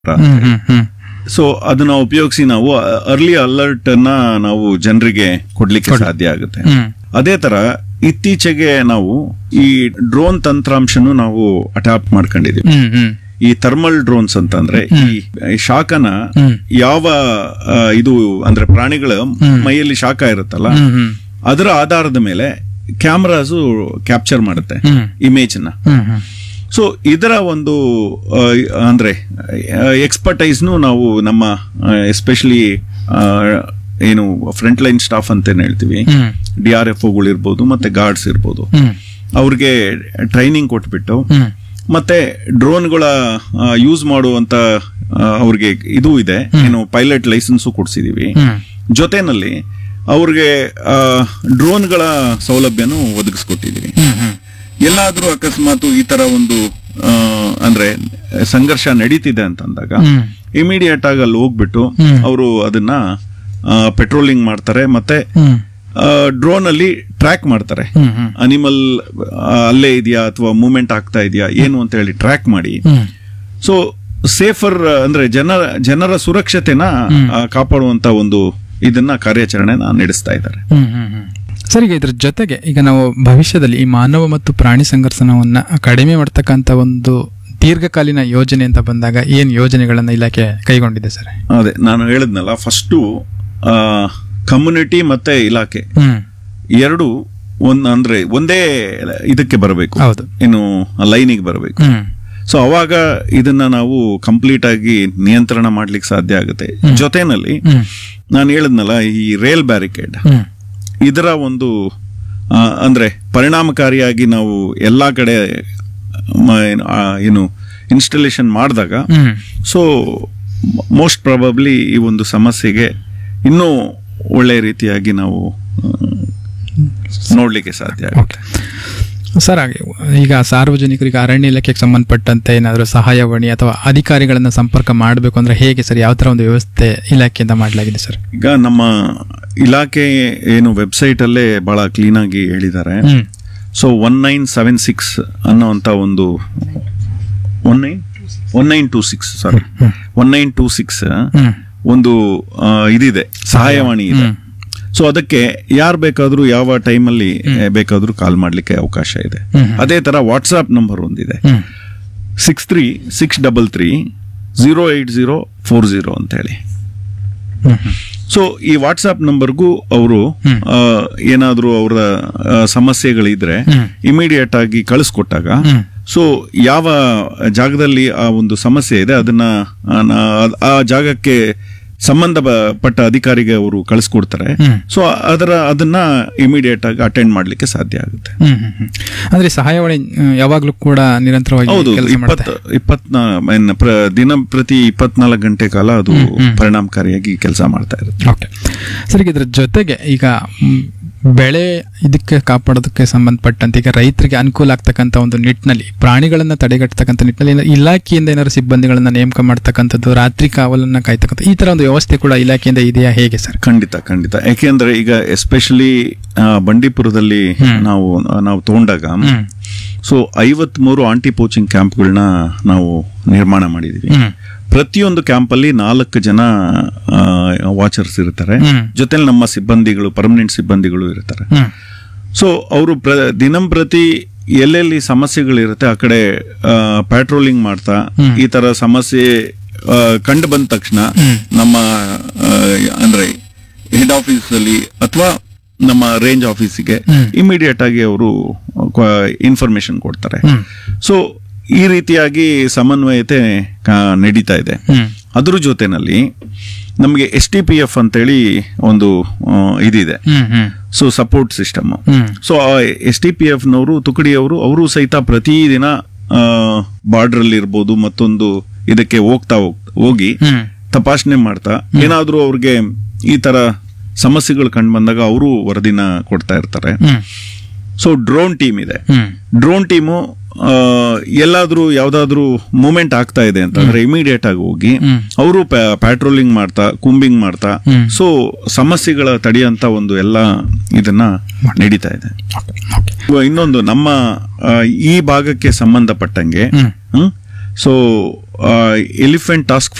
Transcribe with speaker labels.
Speaker 1: ಹ್ಮ್ ಹ್ಮ್ hmm
Speaker 2: so ಅದನ್ನ ಉಪಯೋಗಿಸಿ ನಾವು ಅರ್ಲಿ ಅಲರ್ಟ್ ಅನ್ನ ನಾವು ಜನರಿಗೆ ಕೊಡ್ಲಿಕ್ಕೆ ಸಾಧ್ಯ ಆಗುತ್ತೆ
Speaker 1: ಹ್ಮ್
Speaker 2: ಅದೇ ತರ ಇತ್ತೀಚೆಗೆ ನಾವು ಈ ಡ್ರೋನ್ ತಂತ್ರಾಂಶನು ನಾವು ಅಡಾಪ್ಟ್ ಮಾಡ್ಕೊಂಡಿದೀವಿ
Speaker 1: ಹ್ಮ್ ಹ್ಮ್
Speaker 2: ಈ ಥರ್ಮಲ್ ಡ್ರೋನ್ಸ್ ಅಂತ ಅಂದ್ರೆ ಈ ಈ ಶಾಖನ
Speaker 1: ಹ್ಮ್.
Speaker 2: ಯಾವ ಆ, ಇದು ಅಂದ್ರೆ ಪ್ರಾಣಿಗಳ ಮೈಯಲ್ಲಿ ಶಾಖ ಇರುತ್ತಲ್ಲ
Speaker 1: ಹ್ಮ್ ಹ್ಮ್
Speaker 2: ಅದರ ಆಧಾರದ ಮೇಲೆ ಕ್ಯಾಮ್ರಾಸು ಕ್ಯಾಪ್ಚರ್ ಮಾಡುತ್ತೆ
Speaker 1: ಹ್ಮ್.
Speaker 2: ಇಮೇಜ್ ನ
Speaker 1: ಹ್ಮ್ ಹ್ಮ್
Speaker 2: ಸೊ ಇದರ ಒಂದು ಆ, ಅಂದ್ರೆ ಎಕ್ಸ್ಪರ್ಟೈಸ್ನು ನಾವು ನಮ್ಮ ಎಸ್ಪೆಷಲಿ ಏನು ಫ್ರಂಟ್ ಲೈನ್ ಸ್ಟಾಫ್ ಅಂತ ಹೇಳ್ತೀವಿ
Speaker 1: ಹ್ಮ್
Speaker 2: ಡಿ ಆರ್ ಎಫ್ ಇರ್ಬೋದು ಮತ್ತೆ ಗಾರ್ಡ್ಸ್ ಇರ್ಬೋದು
Speaker 1: ಹ್ಮ್
Speaker 2: ಅವ್ರಿಗೆ ಟ್ರೈನಿಂಗ್ ಕೊಟ್ಬಿಟ್ಟು
Speaker 1: ಹ್ಮ್
Speaker 2: ಮತ್ತೆ ಡ್ರೋನ್ಗಳ ಯೂಸ್ ಮಾಡುವಂತ ಆ, ಅವ್ರಿಗೆ ಇದು ಇದೆ ಏನು ಪೈಲಟ್ ಲೈಸೆನ್ಸು ಕೊಡ್ಸಿದೀವಿ
Speaker 1: ಹ್ಮ್
Speaker 2: ಜೊತೆನಲ್ಲಿ ಅವ್ರಿಗೆ ಡ್ರೋನ್ಗಳ ಸೌಲಭ್ಯನೂ ಒದಗಿಸ್ಕೊಟ್ಟಿದೀವಿ
Speaker 1: ಹ್ಮ್ ಹ್ಮ್
Speaker 2: ಎಲ್ಲಾದ್ರೂ ಅಕಸ್ಮಾತ್ ಈ ತರ ಒಂದು ಆ, ಅಂದ್ರೆ ಸಂಘರ್ಷ ನಡೀತಿದೆ ಅಂತಂದಾಗ
Speaker 1: ಹ್ಮ್
Speaker 2: ಇಮಿಡಿಯೇಟ್ ಆಗಿ ಅಲ್ಲಿ ಹೋಗ್ಬಿಟ್ಟು
Speaker 1: ಹ್ಮ್.
Speaker 2: ಅವರು ಅದನ್ನ ಪೆಟ್ರೋಲಿಂಗ್ ಮಾಡ್ತಾರೆ ಮತ್ತೆ
Speaker 1: ಹ್ಮ್
Speaker 2: ಡ್ರೋನ್ ಅಲ್ಲಿ ಟ್ರ್ಯಾಕ್ ಮಾಡ್ತಾರೆ
Speaker 1: ಹ್ಮ್ ಹ್ಮ್
Speaker 2: ಅನಿಮಲ್ ಅಲ್ಲೇ ಇದೆಯಾ ಅಥವಾ ಮೂವ್ಮೆಂಟ್ ಆಗ್ತಾ ಇದೆಯಾ ಏನು ಅಂತ ಹೇಳಿ ಟ್ರ್ಯಾಕ್ ಮಾಡಿ
Speaker 1: ಹ್ಮ್
Speaker 2: ಸೊ ಸೇಫರ್ ಅಂದ್ರೆ ಜನರ ಜನರ ಸುರಕ್ಷತೆನ ಆ, ಕಾಪಾಡುವಂತ ಒಂದು ಇದನ್ನ ಕಾರ್ಯಾಚರಣೆನ ನಡೆಸ್ತಾ ಇದ್ದಾರೆ
Speaker 1: ಹ್ಮ್ ಹ್ಮ್ ಹ್ಮ್ ಸರ್ ಈಗ ಇದ್ರ ಜೊತೆಗೆ ಈಗ ನಾವು ಭವಿಷ್ಯದಲ್ಲಿ ಈ ಮಾನವ ಮತ್ತು ಪ್ರಾಣಿ ಸಂಘರ್ಷಣವನ್ನ ಕಡಿಮೆ ಮಾಡ್ತಕ್ಕಂಥ ಒಂದು ದೀರ್ಘಕಾಲೀನ ಯೋಜನೆ ಅಂತ ಬಂದಾಗ ಏನ್ ಯೋಜನೆಗಳನ್ನ ಇಲಾಖೆ ಕೈಗೊಂಡಿದೆ ಸರ್
Speaker 2: ಅದೇ ನಾನು ಹೇಳಿದ್ನಲ್ಲ ಫಸ್ಟು ಕಮ್ಯುನಿಟಿ ಮತ್ತೆ ಇಲಾಖೆ
Speaker 1: ಹ್ಮ್
Speaker 2: ಎರಡು ಒಂದ್ ಅಂದ್ರೆ ಒಂದೇ ಇದಕ್ಕೆ ಬರಬೇಕು
Speaker 1: ಹೌದು
Speaker 2: ಏನು ಲೈನಿಗೆ ಬರಬೇಕು
Speaker 1: ಹ್ಮ್
Speaker 2: ಸೊ ಅವಾಗ ಇದನ್ನ ನಾವು ಕಂಪ್ಲೀಟ್ ಆಗಿ ನಿಯಂತ್ರಣ ಮಾಡ್ಲಿಕ್ಕೆ ಸಾಧ್ಯ ಆಗುತ್ತೆ ಜೊತೆನಲ್ಲಿ
Speaker 1: ಹ್ಮ್
Speaker 2: ನಾನು ಹೇಳಿದ್ನಲ್ಲ ಈ ರೇಲ್ ಬ್ಯಾರಿಕೇಡ್
Speaker 1: ಹ್ಮ್
Speaker 2: ಇದರ ಒಂದು ಆ, ಅಂದ್ರೆ ಪರಿಣಾಮಕಾರಿಯಾಗಿ ನಾವು ಎಲ್ಲಾ ಕಡೆ ಮ- ಏನು, ಆ, ಏನು ಇನ್ಸ್ಟಾಲೇಷನ್ ಮಾಡಿದಾಗ
Speaker 1: ಹ್ಮ್
Speaker 2: ಸೊ ಮೋಸ್ಟ್ ಪ್ರಾಬಬ್ಲಿ ಈ ಒಂದು ಸಮಸ್ಯೆಗೆ ಇನ್ನೂ ಒಳ್ಳೆ ರೀತಿಯಾಗಿ ನಾವು ಆ, ನೋಡ್ಲಿಕ್ಕೆ ಸಾಧ್ಯ ಆಗುತ್ತೆ
Speaker 1: ಸರ್ ಹಾಗೆ ಈಗ ಸಾರ್ವಜನಿಕರಿಗೆ ಅರಣ್ಯ ಇಲಾಖೆಗೆ ಸಂಬಂಧಪಟ್ಟಂತೆ ಏನಾದರೂ ಸಹಾಯವಾಣಿ ಅಥವಾ ಅಧಿಕಾರಿಗಳನ್ನ ಸಂಪರ್ಕ ಮಾಡಬೇಕು ಅಂದ್ರೆ ಹೇಗೆ ಸರ್ ಯಾವ ತರ ಒಂದು ವ್ಯವಸ್ಥೆ ಇಲಾಖೆಯಿಂದ ಮಾಡಲಾಗಿದೆ ಸರ್
Speaker 2: ಈಗ ನಮ್ಮ ಇಲಾಖೆ ಏನು ವೆಬ್ಸೈಟ್ ಅಲ್ಲೇ ಬಹಳ ಕ್ಲೀನ್ ಆಗಿ ಹೇಳಿದ್ದಾರೆ
Speaker 1: hmm
Speaker 2: so one nine seven six ಅನ್ನೋಂಥ ಒಂದು one nine one nine two six sorry one nine two six
Speaker 1: hmm
Speaker 2: ಒಂದು ಆ, ಇದಿದೆ ಸಹಾಯವಾಣಿ ಇದೆ
Speaker 1: ಹ್ಮ್.
Speaker 2: ಸೊ ಅದಕ್ಕೆ ಯಾರು ಬೇಕಾದ್ರೂ ಯಾವ ಟೈಮಲ್ಲಿ ಬೇಕಾದ್ರೂ ಕಾಲ್ ಮಾಡ್ಲಿಕ್ಕೆ ಅವಕಾಶ ಇದೆ
Speaker 1: ಹ್ಮ್.
Speaker 2: ಅದೇ ತರ ವಾಟ್ಸ್ಆಪ್ ನಂಬರ್ ಒಂದಿದೆ
Speaker 1: hmm
Speaker 2: six three six double three zero eight zero four zero ಅಂತ ಹೇಳಿ
Speaker 1: ಹ್ಮ್ ಹ್ಮ್
Speaker 2: ಸೊ ಈ ವಾಟ್ಸ್ಆಪ್ ನಂಬರ್ಗೂ ಅವರು
Speaker 1: ಹ್ಮ್.
Speaker 2: ಏನಾದರೂ ಅವರ ಆ, ಸಮಸ್ಯೆಗಳಿದ್ರೆ
Speaker 1: ಹ್ಮ್.
Speaker 2: ಇಮಿಡಿಯೇಟ್ ಆಗಿ ಕಳಿಸ್ಕೊಟ್ಟಾಗ
Speaker 1: ಹ್ಮ್.
Speaker 2: ಸೊ ಯಾವ ಜಾಗದಲ್ಲಿ ಆ ಒಂದು ಸಮಸ್ಯೆ ಇದೆ ಅದನ್ನ ಆ, ನಾ- ಆ ಜಾಗಕ್ಕೆ ಸಂಬಂಧಪಟ್ಟ ಅಧಿಕಾರಿಗೆ ಅವರು ಕಳಿಸ್ಕೊಡ್ತಾರೆ
Speaker 1: ಹ್ಮ್.
Speaker 2: ಸೊ ಅದರ ಅದನ್ನ ಇಮಿಡಿಯೇಟ್ ಆಗಿ ಅಟೆಂಡ್ ಮಾಡ್ಲಿಕ್ಕೆ ಸಾಧ್ಯ ಆಗುತ್ತೆ
Speaker 1: ಹ್ಮ್ ಹ್ಮ್ ಹ್ಮ್. ಅಂದ್ರೆ ಸಹಾಯವಾಣಿ ಆ, ಯಾವಾಗ್ಲೂ ಕೂಡ ನಿರಂತರವಾಗಿ
Speaker 2: ಹೌದು
Speaker 1: ಕೆಲಸ
Speaker 2: ಇಪ್ಪತ್
Speaker 1: ಮಾಡುತ್ತೆ
Speaker 2: ಇಪ್ಪತ್ನಾ ಏನ್ ಪ್ರ- ದಿನ ಪ್ರತಿ ಇಪ್ಪತ್ನಾಲ್ಕು ಗಂಟೆ ಕಾಲ ಅದು ಪರಿಣಾಮಕಾರಿಯಾಗಿ ಕೆಲಸ ಮಾಡ್ತಾ ಇರುತ್ತೆ
Speaker 1: ಓಕೆ ಸರ್ ಈಗ ಇದ್ರ ಜೊತೆಗೆ ಈಗ ಮ್, ಬೆಳೆ ಇದಕ್ಕೆ ಕಾಪಾಡೋದಕ್ಕೆ ಸಂಬಂಧಪಟ್ಟಂತೆ ಈಗ ರೈತರಿಗೆ ಅನುಕೂಲ ಆಗ್ತಕ್ಕಂಥ ಒಂದು ನಿಟ್ಟಿನಲ್ಲಿ ಪ್ರಾಣಿಗಳನ್ನ ತಡೆಗಟ್ಟತಕ್ಕಂಥ ನಿಟ್ಟಿನಲ್ಲಿ ಏನಾದ್ರು ಇಲಾಖೆಯಿಂದ ಏನಾದ್ರು ಸಿಬ್ಬಂದಿಗಳನ್ನ ನೇಮಕ ಮಾಡ್ತಕ್ಕಂಥದ್ದು ರಾತ್ರಿ ಕಾವಲನ್ನ ಕಾಯ್ತಕ್ಕಂಥ ಈ ತರ ಒಂದು ವ್ಯವಸ್ಥೆ ಕೂಡ ಇಲಾಖೆಯಿಂದ ಇದೆಯಾ ಹೇಗೆ ಸರ್
Speaker 2: ಖಂಡಿತ ಖಂಡಿತ ಯಾಕೆಂದ್ರೆ ಈಗ ಎಸ್ಪೆಷಲಿ ಬಂಡೀಪುರದಲ್ಲಿ ನಾವು ನಾವು ತಗೊಂಡಾಗ
Speaker 1: ಹ್ಮ್
Speaker 2: ಸೊ ಐವತ್ ಮೂರು ಆಂಟಿ ಪೋಚಿಂಗ್ ಕ್ಯಾಂಪ್ಗಳನ್ನ ನಾವು ನಿರ್ಮಾಣ ಮಾಡಿದೀವಿ
Speaker 1: ಹ್ಮ್
Speaker 2: ಪ್ರತಿಯೊಂದು ಕ್ಯಾಂಪ್ ಅಲ್ಲಿ ನಾಲ್ಕು ಜನ ವಾಚರ್ಸ್ ಇರ್ತಾರೆ
Speaker 1: ಹ್ಮ್.
Speaker 2: ಜೊತೆಲಿ ನಮ್ಮ ಸಿಬ್ಬಂದಿಗಳು ಪರ್ಮನೆಂಟ್ ಸಿಬ್ಬಂದಿಗಳು ಇರ್ತಾರೆ
Speaker 1: ಹ್ಮ್
Speaker 2: ಸೊ ಅವರು ಪ್ರ ದಿನಂಪ್ರತಿ ಎಲ್ಲೆಲ್ಲಿ ಸಮಸ್ಯೆಗಳಿರುತ್ತೆ ಆ ಕಡೆ ಪ್ಯಾಟ್ರೋಲಿಂಗ್ ಮಾಡ್ತಾ ಈ ತರ ಸಮಸ್ಯೆ ಆ, ಕಂಡು ಬಂದ ತಕ್ಷಣ ನಮ್ಮ ಆ, ಅಂದ್ರೆ ಹೆಡ್ ಆಫೀಸ್ ಅಲ್ಲಿ ಅಥವಾ ನಮ್ಮ ರೇಂಜ್ ಆಫೀಸಿಗೆ ಇಮಿಡಿಯೇಟ್ ಆಗಿ ಅವರು ಇನ್ಫಾರ್ಮೇಶನ್ ಕೊಡ್ತಾರೆ
Speaker 1: ಹ್ಮ್
Speaker 2: ಸೊ ಈ ರೀತಿಯಾಗಿ ಸಮನ್ವಯತೆ ಕಾ- ನಡೀತಾ ಇದೆ
Speaker 1: ಹ್ಮ್
Speaker 2: ಅದ್ರ ಜೊತೆನಲ್ಲಿ ನಮಗೆ ಎಸ್ ಟಿ ಪಿ ಎಫ್ ಅಂತೇಳಿ ಒಂದು ಆ, ಇದಿದೆ
Speaker 1: hmm hmm
Speaker 2: so support system
Speaker 1: hmm
Speaker 2: so S T P F ನವರು ತುಕಡಿಯವರು ಅವರು ಸಹಿತ ಪ್ರತಿದಿನ ಬಾರ್ಡರ್ ಅಲ್ಲಿ ಇರ್ಬೋದು ಮತ್ತೊಂದು ಇದಕ್ಕೆ ಹೋಗ್ತಾ ಹೋಗ್- ಹೋಗಿ
Speaker 1: ಹ್ಮ್
Speaker 2: ತಪಾಸಣೆ ಮಾಡ್ತಾ ಏನಾದ್ರೂ ಅವ್ರಿಗೆ ಈ ತರ ಸಮಸ್ಯೆಗಳು ಕಂಡು ಬಂದಾಗ ಅವರು ವರದಿನ ಕೊಡ್ತಾ ಇರ್ತಾರೆ
Speaker 1: ಹ್ಮ್
Speaker 2: ಸೊ ಡ್ರೋನ್ ಟೀಮ್ ಇದೆ
Speaker 1: ಹ್ಮ್
Speaker 2: ಡ್ರೋನ್ ಟೀಮು ಎಲ್ಲಾದ್ರೂ ಯಾವ್ದಾದ್ರೂ ಮೂವ್ಮೆಂಟ್ ಆಗ್ತಾ ಇದೆ ಅಂತಂದ್ರೆ ಇಮಿಡಿಯೇಟ್ ಆಗಿ ಹೋಗಿ
Speaker 1: ಹ್ಮ್.
Speaker 2: ಅವರು ಪ್ಯಾಟ್ರೋಲಿಂಗ್ ಮಾಡ್ತಾ ಕುಂಬಿಂಗ್ ಮಾಡ್ತಾ
Speaker 1: ಹ್ಮ್.
Speaker 2: ಸೊ ಸಮಸ್ಯೆಗಳ ತಡೆಯಂತ ಒಂದು ಎಲ್ಲ ಇದನ್ನ ನಡೀತಾ ಇದೆ
Speaker 1: ಓಕೆ ಓಕೆ
Speaker 2: ಇವಾಗ ಇನ್ನೊಂದು ನಮ್ಮ ಆ, ಈ ಭಾಗಕ್ಕೆ ಸಂಬಂಧಪಟ್ಟಂಗೆ
Speaker 1: hmm
Speaker 2: hmm so elephant task